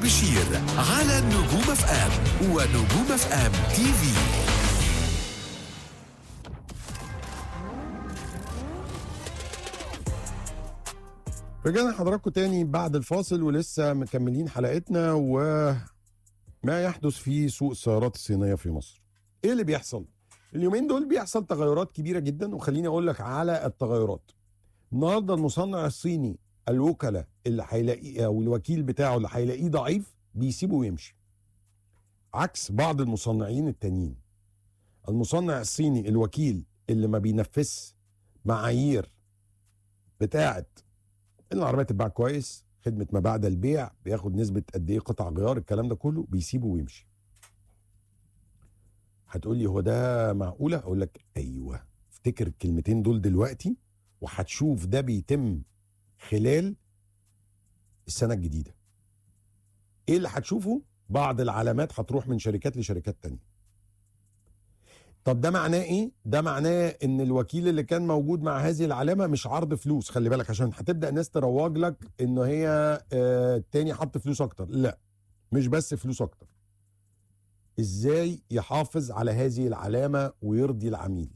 بشير على نجوم اف ام ونجوم اف ام تي في رجعنا حضراتكم تاني بعد الفاصل ولسه مكملين حلقتنا وما يحدث في سوق السيارات الصينية في مصر ايه اللي بيحصل اليومين دول بيحصل تغيرات كبيرة جدا وخليني اقول لك على التغيرات النهارده المصنع الصيني الوكلاء اللي هيلاقيه او الوكيل بتاعه اللي هيلاقيه ضعيف بيسيبه ويمشي عكس بعض المصنعين التانيين المصنع الصيني الوكيل اللي ما بينفذش معايير بتاعت ان العربيه تتباع كويس خدمه ما بعد البيع بياخد نسبه قد ايه قطع غيار الكلام ده كله بيسيبه ويمشي هتقول لي هو ده معقوله اقول لك ايوه افتكر الكلمتين دول دلوقتي وهتشوف ده بيتم خلال السنه الجديده ايه اللي هتشوفه بعض العلامات هتروح من شركات لشركات تانية طب ده معناه ايه؟ ده معناه ان الوكيل اللي كان موجود مع هذه العلامه مش عرض فلوس خلي بالك عشان هتبدا الناس تروج لك انه هي آه تاني حط فلوس اكتر لا مش بس فلوس اكتر ازاي يحافظ على هذه العلامه ويرضي العميل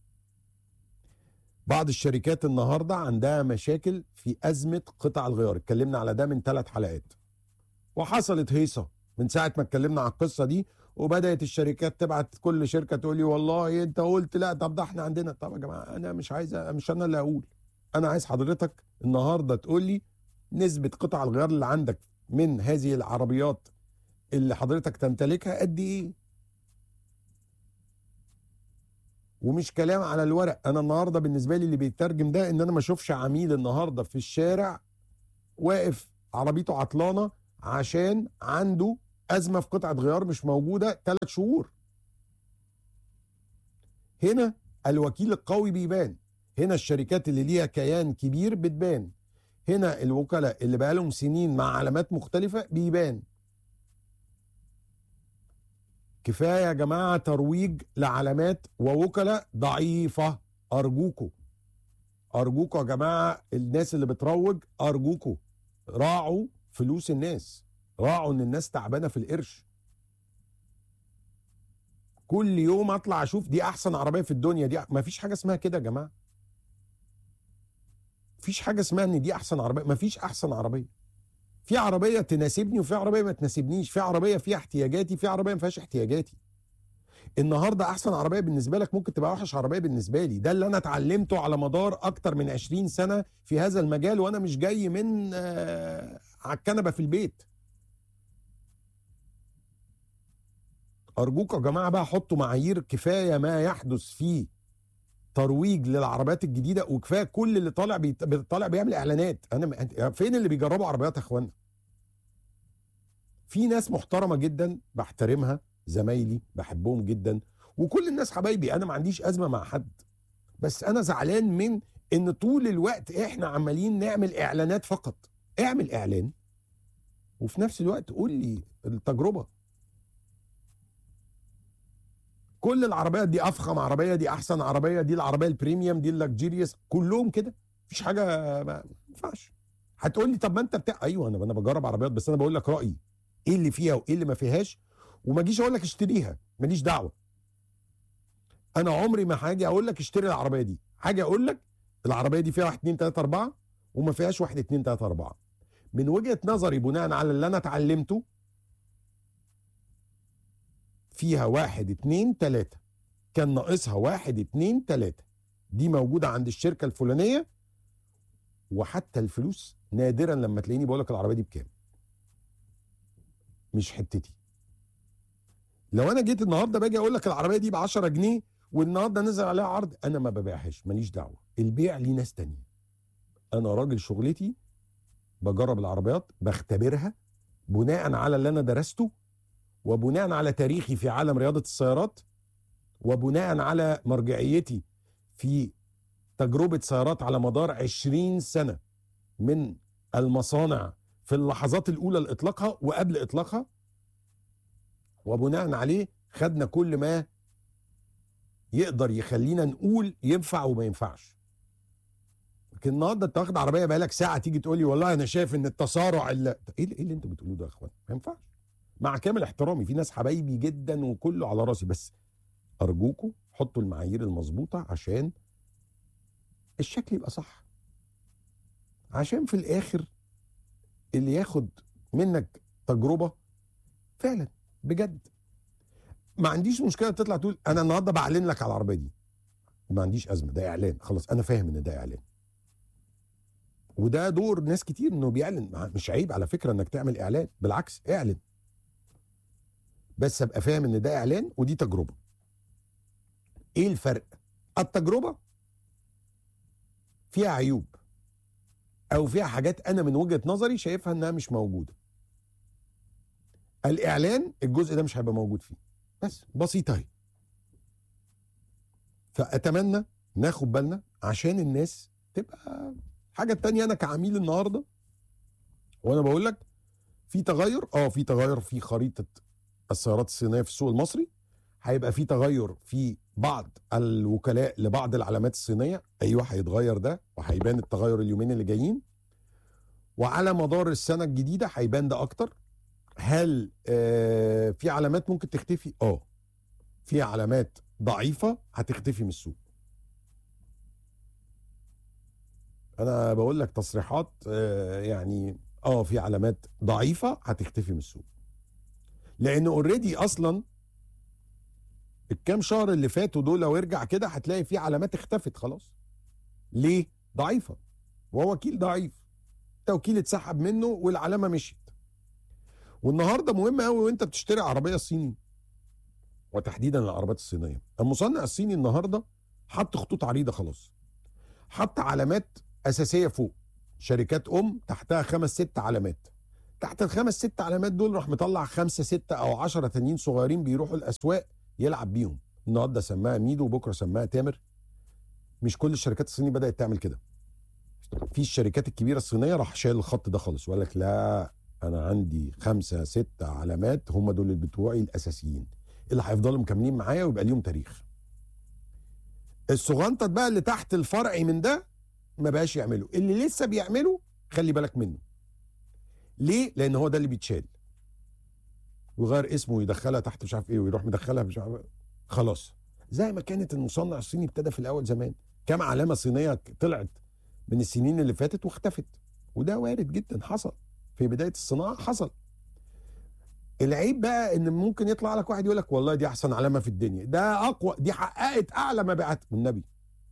بعض الشركات النهارده عندها مشاكل في ازمه قطع الغيار اتكلمنا على ده من ثلاث حلقات وحصلت هيصه من ساعه ما اتكلمنا على القصه دي وبدات الشركات تبعت كل شركه تقول لي والله انت قلت لا طب ده احنا عندنا طب يا جماعه انا مش عايز مش انا اللي اقول انا عايز حضرتك النهارده تقول لي نسبه قطع الغيار اللي عندك من هذه العربيات اللي حضرتك تمتلكها قد ايه ومش كلام على الورق انا النهارده بالنسبه لي اللي بيترجم ده ان انا ما اشوفش عميل النهارده في الشارع واقف عربيته عطلانه عشان عنده ازمه في قطعه غيار مش موجوده ثلاث شهور هنا الوكيل القوي بيبان هنا الشركات اللي ليها كيان كبير بتبان هنا الوكلاء اللي بقالهم سنين مع علامات مختلفه بيبان كفايه يا جماعه ترويج لعلامات ووكلاء ضعيفه ارجوكوا ارجوكوا يا جماعه الناس اللي بتروج ارجوكوا راعوا فلوس الناس راعوا ان الناس تعبانه في القرش كل يوم اطلع اشوف دي احسن عربيه في الدنيا دي ما فيش حاجه اسمها كده يا جماعه فيش حاجه اسمها ان دي احسن عربيه ما فيش احسن عربيه في عربيه تناسبني وفي عربيه ما تناسبنيش في عربيه فيها احتياجاتي في عربيه ما فيهاش احتياجاتي النهارده احسن عربيه بالنسبه لك ممكن تبقى اوحش عربيه بالنسبه لي ده اللي انا اتعلمته على مدار اكتر من 20 سنه في هذا المجال وانا مش جاي من آه على الكنبه في البيت ارجوك يا جماعه بقى حطوا معايير كفايه ما يحدث في ترويج للعربيات الجديده وكفايه كل اللي طالع بيت... طالع بيعمل اعلانات انا م... فين اللي بيجربوا عربيات يا اخوانا في ناس محترمه جدا بحترمها زمايلي بحبهم جدا وكل الناس حبايبي انا ما عنديش ازمه مع حد بس انا زعلان من ان طول الوقت احنا عمالين نعمل اعلانات فقط اعمل اعلان وفي نفس الوقت قول لي التجربه كل العربيات دي افخم عربيه دي احسن عربيه دي العربيه البريميوم دي اللكجيريوس كلهم كده مفيش حاجه ما ينفعش هتقول لي طب ما انت بتاع ايوه انا انا بجرب عربيات بس انا بقول لك رايي ايه اللي فيها وايه اللي ما فيهاش وما اجيش اقول لك اشتريها ماليش دعوه انا عمري ما هاجي اقول لك اشتري العربيه دي حاجه اقول لك العربيه دي فيها 1 2 3 4 وما فيهاش 1 2 3 4 من وجهه نظري بناء على اللي انا اتعلمته فيها واحد اتنين تلاتة كان ناقصها واحد اتنين تلاتة دي موجودة عند الشركة الفلانية وحتى الفلوس نادرا لما تلاقيني بقول لك العربية دي بكام مش حتتي لو انا جيت النهارده باجي اقول لك العربيه دي ب 10 جنيه والنهارده نزل عليها عرض انا ما ببيعهاش ماليش دعوه البيع ليه ناس تانية انا راجل شغلتي بجرب العربيات بختبرها بناء على اللي انا درسته وبناء على تاريخي في عالم رياضة السيارات وبناء على مرجعيتي في تجربة سيارات على مدار 20 سنة من المصانع في اللحظات الأولى لإطلاقها وقبل إطلاقها وبناء عليه خدنا كل ما يقدر يخلينا نقول ينفع وما ينفعش لكن النهارده انت واخد عربيه بقالك ساعه تيجي تقول لي والله انا شايف ان التسارع اللي ايه اللي, إيه اللي انتوا بتقولوه ده يا اخوان ما ينفعش مع كامل احترامي في ناس حبايبي جدا وكله على راسي بس ارجوكم حطوا المعايير المظبوطه عشان الشكل يبقى صح عشان في الاخر اللي ياخد منك تجربه فعلا بجد ما عنديش مشكله تطلع تقول انا النهارده بعلن لك على العربيه دي ما عنديش ازمه ده اعلان خلاص انا فاهم ان ده اعلان وده دور ناس كتير انه بيعلن مع- مش عيب على فكره انك تعمل اعلان بالعكس اعلن بس ابقى فاهم ان ده اعلان ودي تجربه ايه الفرق التجربه فيها عيوب او فيها حاجات انا من وجهه نظري شايفها انها مش موجوده الاعلان الجزء ده مش هيبقى موجود فيه بس بسيطه اهي فاتمنى ناخد بالنا عشان الناس تبقى حاجه تانية انا كعميل النهارده وانا بقول لك في تغير اه في تغير في خريطه السيارات الصينيه في السوق المصري هيبقى في تغير في بعض الوكلاء لبعض العلامات الصينيه ايوه هيتغير ده وهيبان التغير اليومين اللي جايين وعلى مدار السنه الجديده هيبان ده اكتر هل آه في علامات ممكن تختفي اه في علامات ضعيفه هتختفي من السوق انا بقول لك تصريحات آه يعني اه في علامات ضعيفه هتختفي من السوق لان اوريدي اصلا الكام شهر اللي فاتوا دول لو ارجع كده هتلاقي في علامات اختفت خلاص ليه ضعيفه وهو وكيل ضعيف توكيل اتسحب منه والعلامه مشيت والنهارده مهم قوي وانت بتشتري عربيه صيني وتحديدا العربيات الصينيه المصنع الصيني النهارده حط خطوط عريضه خلاص حط علامات اساسيه فوق شركات ام تحتها خمس ست علامات تحت الخمس ست علامات دول راح مطلع خمسه سته او عشرة تانيين صغيرين بيروحوا الاسواق يلعب بيهم النهارده سماها ميدو وبكره سماها تامر مش كل الشركات الصينيه بدات تعمل كده في الشركات الكبيره الصينيه راح شايل الخط ده خالص وقال لك لا انا عندي خمسه سته علامات هم دول اللي بتوعي الاساسيين اللي هيفضلوا مكملين معايا ويبقى ليهم تاريخ الصغنطط بقى اللي تحت الفرعي من ده ما بقاش يعمله اللي لسه بيعمله خلي بالك منه ليه لان هو ده اللي بيتشال ويغير اسمه ويدخلها تحت مش عارف ايه ويروح مدخلها مش عارف خلاص زي ما كانت المصنع الصيني ابتدى في الاول زمان كام علامه صينيه طلعت من السنين اللي فاتت واختفت وده وارد جدا حصل في بدايه الصناعه حصل العيب بقى ان ممكن يطلع لك واحد يقول لك والله دي احسن علامه في الدنيا ده اقوى دي حققت اعلى مبيعات والنبي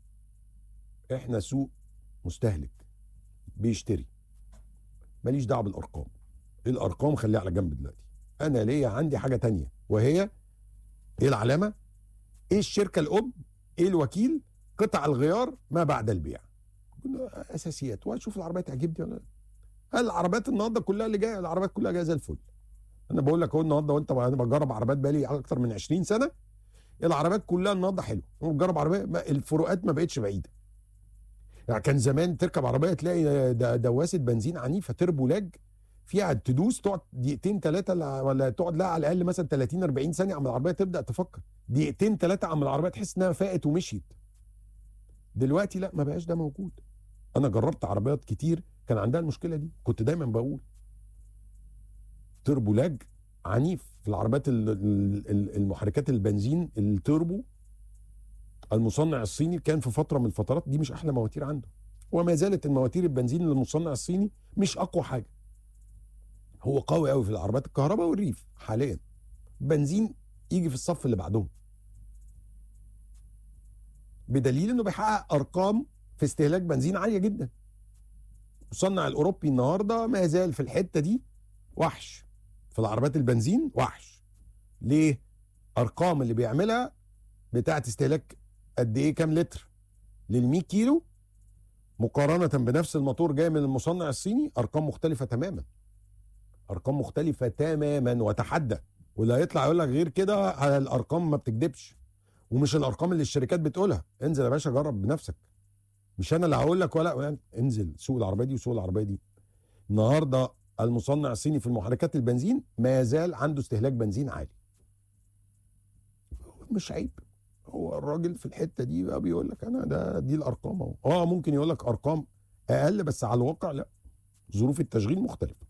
احنا سوق مستهلك بيشتري ماليش دعوه بالارقام الارقام خليها على جنب دلوقتي انا ليا عندي حاجه تانية وهي ايه العلامه ايه الشركه الام ايه الوكيل قطع الغيار ما بعد البيع كلها اساسيات واشوف العربيه تعجبني ولا لا هل العربيات النهارده كلها اللي جايه العربيات كلها جايه زي الفل انا بقول لك اهو النهارده وانت انا بجرب عربيات بقالي اكتر من 20 سنه العربيات كلها النهارده حلوه بجرب عربيه ما- الفروقات ما بقتش بعيده يعني كان زمان تركب عربيه تلاقي د- دواسه بنزين عنيفه تربو لاج فيها تدوس تقعد دقيقتين ثلاثه ولا تقعد لها على الاقل مثلا 30 40 ثانيه عم العربيه تبدا تفكر دقيقتين ثلاثه عم العربيه تحس انها فاقت ومشيت دلوقتي لا ما بقاش ده موجود انا جربت عربيات كتير كان عندها المشكله دي كنت دايما بقول تربو لاج عنيف في العربيات ال- ال- ال- المحركات البنزين التوربو المصنع الصيني كان في فتره من الفترات دي مش احلى مواتير عنده وما زالت المواتير البنزين للمصنع الصيني مش اقوى حاجه هو قوي قوي في العربيات الكهرباء والريف حاليا بنزين يجي في الصف اللي بعدهم بدليل انه بيحقق ارقام في استهلاك بنزين عاليه جدا المصنع الاوروبي النهارده ما زال في الحته دي وحش في العربيات البنزين وحش ليه ارقام اللي بيعملها بتاعت استهلاك قد ايه كام لتر لل 100 كيلو مقارنه بنفس الموتور جاي من المصنع الصيني ارقام مختلفه تماما ارقام مختلفه تماما وتحدى واللي هيطلع يقول لك غير كده الارقام ما بتكذبش ومش الارقام اللي الشركات بتقولها انزل يا باشا جرب بنفسك مش انا اللي هقول لك ولا يعني انزل سوق العربيه دي وسوق العربيه دي النهارده المصنع الصيني في المحركات البنزين ما زال عنده استهلاك بنزين عالي مش عيب هو الراجل في الحته دي بقى بيقول لك انا ده دي الارقام اهو اه ممكن يقول لك ارقام اقل بس على الواقع لا ظروف التشغيل مختلفه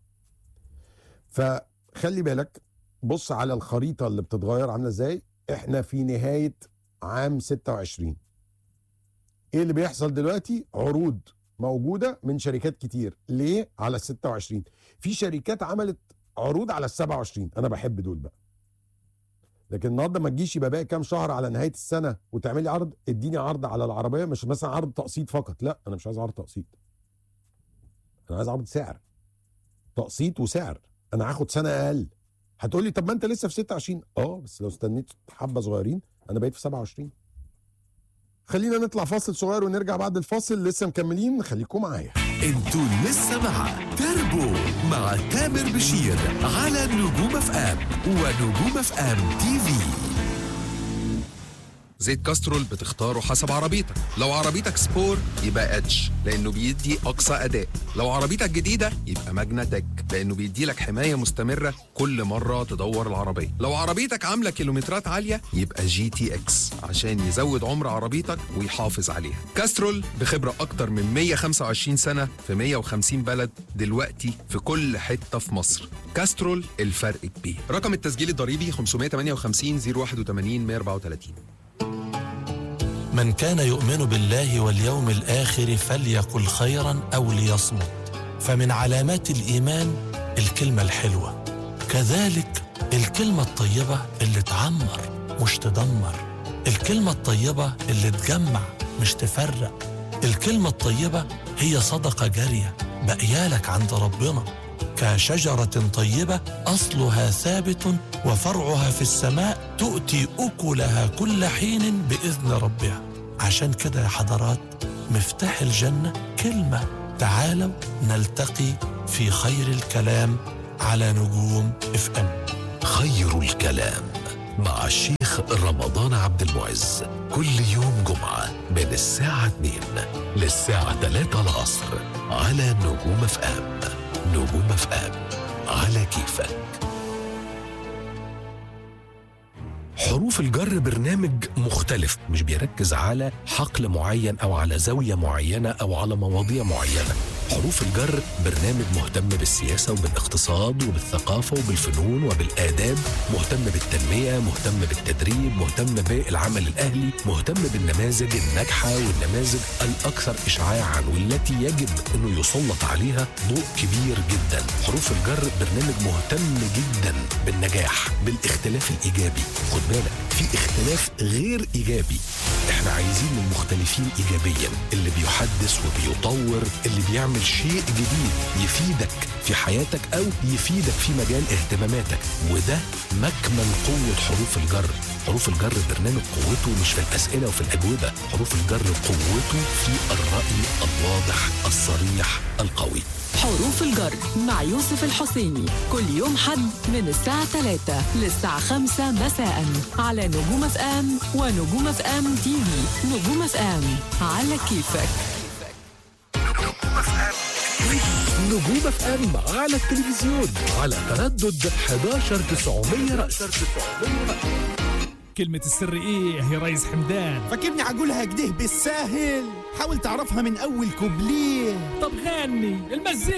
فخلي بالك بص على الخريطه اللي بتتغير عامله ازاي احنا في نهايه عام 26 ايه اللي بيحصل دلوقتي عروض موجوده من شركات كتير ليه على ال 26 في شركات عملت عروض على ال 27 انا بحب دول بقى لكن النهارده ما تجيش يبقى باقي كام شهر على نهايه السنه وتعملي عرض اديني عرض على العربيه مش مثلا عرض تقسيط فقط لا انا مش عايز عرض تقسيط انا عايز عرض سعر تقسيط وسعر انا هاخد سنه اقل هتقول لي طب ما انت لسه في 26 اه بس لو استنيت حبه صغيرين انا بقيت في 27 خلينا نطلع فاصل صغير ونرجع بعد الفاصل لسه مكملين خليكم معايا انتوا لسه مع تربو مع تامر بشير على نجوم اف ام ونجوم اف ام تي في زيت كاسترول بتختاره حسب عربيتك لو عربيتك سبور يبقى ادج لانه بيدي اقصى اداء لو عربيتك جديده يبقى ماجنا تك لانه بيدي لك حمايه مستمره كل مره تدور العربيه لو عربيتك عامله كيلومترات عاليه يبقى جي تي اكس عشان يزود عمر عربيتك ويحافظ عليها كاسترول بخبره اكتر من 125 سنه في 150 بلد دلوقتي في كل حته في مصر كاسترول الفرق كبير رقم التسجيل الضريبي 558 081 134 من كان يؤمن بالله واليوم الآخر فليقل خيرا أو ليصمت فمن علامات الإيمان الكلمة الحلوة كذلك الكلمة الطيبة اللي تعمر مش تدمر الكلمة الطيبة اللي تجمع مش تفرق الكلمة الطيبة هي صدقة جارية بقيالك عند ربنا كشجرة طيبة أصلها ثابت وفرعها في السماء تؤتي أكلها كل حين بإذن ربها عشان كده يا حضرات مفتاح الجنة كلمة تعالوا نلتقي في خير الكلام على نجوم اف ام خير الكلام مع الشيخ رمضان عبد المعز كل يوم جمعة من الساعة 2 للساعة 3 العصر على نجوم اف ام نجوم اف ام على كيفك حروف الجر برنامج مختلف مش بيركز على حقل معين او على زاويه معينه او على مواضيع معينه حروف الجر برنامج مهتم بالسياسه وبالاقتصاد وبالثقافه وبالفنون وبالاداب مهتم بالتنميه مهتم بالتدريب مهتم بالعمل الاهلي مهتم بالنماذج الناجحه والنماذج الاكثر اشعاعا والتي يجب انه يسلط عليها ضوء كبير جدا حروف الجر برنامج مهتم جدا بالنجاح بالاختلاف الايجابي خد بالك في اختلاف غير ايجابي احنا عايزين المختلفين ايجابيا اللي بيحدث وبيطور اللي بيعمل شيء جديد يفيدك في حياتك او يفيدك في مجال اهتماماتك وده مكمن قوه حروف الجر حروف الجر برنامج قوته مش في الاسئله وفي الاجوبه حروف الجر قوته في الراي الواضح الصريح القوي حروف الجر مع يوسف الحسيني كل يوم حد من الساعة 3 للساعة 5 مساء على نجوم اف ام ونجوم اف ام تي في نجوم اف ام على كيفك نجوم اف ام على التلفزيون على تردد 11900 رأس كلمة السر ايه يا ريس حمدان فاكرني عقولها كده بالساهل حاول تعرفها من اول كوبليه طب غني المزيكا